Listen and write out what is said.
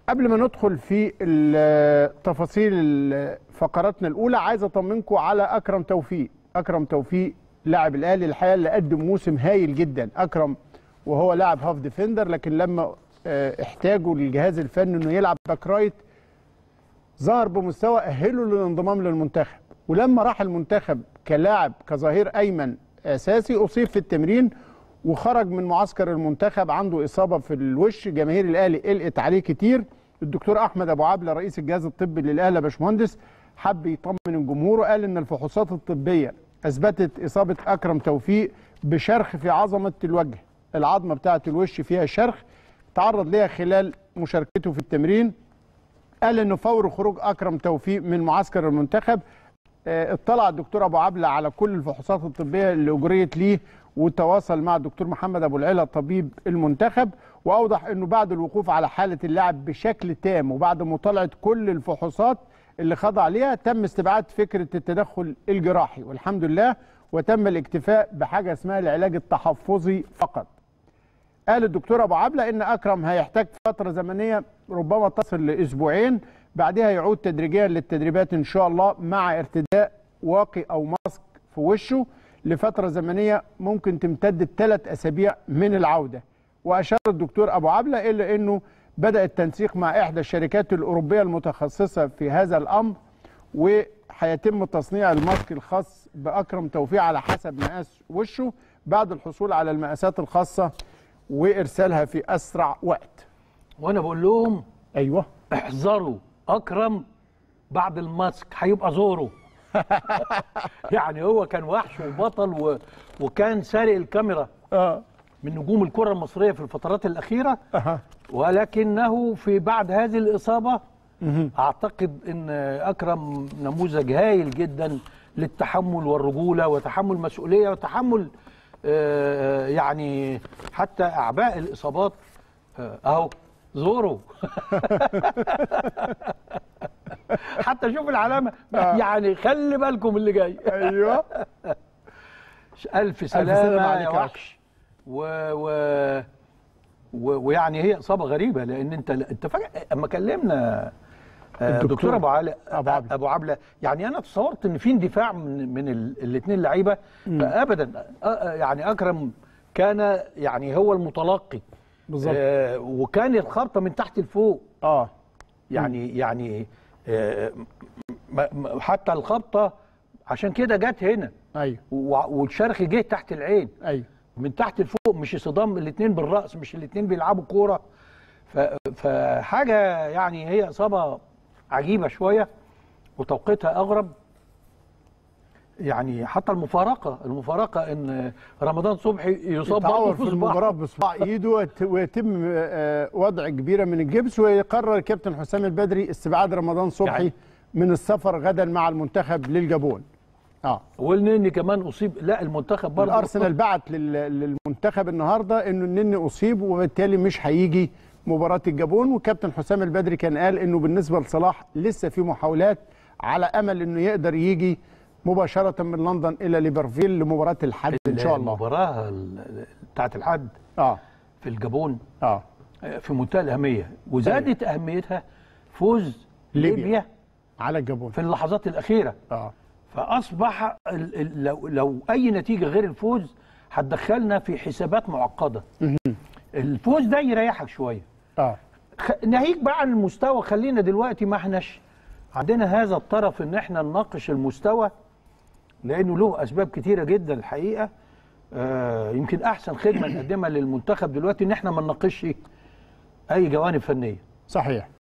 قبل ما ندخل في ال- تفاصيل ال- فقراتنا الاولى عايز اطمنكم على اكرم توفيق اكرم توفيق لاعب الاهلي الحقيقه اللي قدم موسم هايل جدا اكرم وهو لاعب هاف ديفندر لكن لما آه، احتاجوا للجهاز الفني انه يلعب باك رايت ظهر بمستوى اهله للانضمام للمنتخب ولما راح المنتخب كلاعب كظهير ايمن اساسي اصيب في التمرين وخرج من معسكر المنتخب عنده اصابه في الوش جماهير الاهلي قلقت عليه كتير الدكتور احمد ابو عبله رئيس الجهاز الطبي للاهلي يا باشمهندس حب يطمن الجمهور وقال ان الفحوصات الطبيه اثبتت اصابه اكرم توفيق بشرخ في عظمه الوجه العظمه بتاعه الوش فيها شرخ تعرض ليها خلال مشاركته في التمرين قال انه فور خروج اكرم توفيق من معسكر المنتخب آه، اطلع الدكتور ابو عبله على كل الفحوصات الطبيه اللي اجريت ليه وتواصل مع الدكتور محمد ابو العلا طبيب المنتخب واوضح انه بعد الوقوف على حاله اللاعب بشكل تام وبعد مطالعه كل الفحوصات اللي خضع ليها تم استبعاد فكره التدخل الجراحي والحمد لله وتم الاكتفاء بحاجه اسمها العلاج التحفظي فقط. قال الدكتور ابو عبله ان اكرم هيحتاج فتره زمنيه ربما تصل لاسبوعين بعدها يعود تدريجيا للتدريبات ان شاء الله مع ارتداء واقي او ماسك في وشه لفتره زمنيه ممكن تمتد ثلاث اسابيع من العوده واشار الدكتور ابو عبله الى انه بدا التنسيق مع احدى الشركات الاوروبيه المتخصصه في هذا الامر وهيتم تصنيع الماسك الخاص باكرم توفيق على حسب مقاس وشه بعد الحصول على المقاسات الخاصه وارسالها في اسرع وقت وانا بقول لهم ايوه احذروا اكرم بعد الماسك هيبقى زورو يعني هو كان وحش وبطل و... وكان سارق الكاميرا اه من نجوم الكره المصريه في الفترات الاخيره اها ولكنه في بعد هذه الاصابه اعتقد ان اكرم نموذج هايل جدا للتحمل والرجوله وتحمل مسؤوليه وتحمل آه، يعني حتى اعباء الاصابات آه، اهو زورو حتى شوف العلامه يعني خلي بالكم اللي جاي ايوه الف سلامة سلامه عليك يا يا وحش و... و... و... ويعني هي اصابه غريبه لان انت انت فجاه اما كلمنا آه، الدكتور دكتور ابو علاء أبو عبلة. ابو عبله يعني انا تصورت ان في اندفاع من من الاثنين لعيبه فابدا آه، آه، يعني اكرم كان يعني هو المتلقي بالظبط. آه وكان الخبطه من تحت لفوق اه يعني يعني آه م- م- حتى الخبطه عشان كده جت هنا ايوه وع- والشرخ جه تحت العين ايوه من تحت لفوق مش صدام الاثنين بالراس مش الاثنين بيلعبوا كوره ف- فحاجه يعني هي اصابه عجيبه شويه وتوقيتها اغرب يعني حتى المفارقه المفارقه ان رمضان صبحي يصاب برضه يتعور في في صباعه. المباراه بصباع ايده ويت- ويتم آه، وضع كبيره من الجبس ويقرر الكابتن حسام البدري استبعاد رمضان صبحي يعني- من السفر غدا مع المنتخب للجابون اه والنني كمان اصيب لا المنتخب برضه الارسنال بعت لل- للمنتخب النهارده انه النني اصيب وبالتالي مش هيجي مباراه الجابون والكابتن حسام البدري كان قال انه بالنسبه لصلاح لسه في محاولات على امل انه يقدر يجي مباشره من لندن الى ليفربول لمباراه الحد ان شاء الله المباراه ال- بتاعت الحد اه في الجابون اه في منتهى الاهميه وزادت اهميتها فوز ليبيا. ليبيا على الجابون في اللحظات الاخيره اه فاصبح ال- ال- لو, لو اي نتيجه غير الفوز هتدخلنا في حسابات معقده الفوز ده يريحك شويه اه خ- ناهيك بقى عن المستوى خلينا دلوقتي ما احناش عندنا هذا الطرف ان احنا نناقش المستوى لانه له اسباب كتيره جدا الحقيقه آه يمكن احسن خدمه نقدمها للمنتخب دلوقتي ان احنا ما نناقشش اي جوانب فنيه صحيح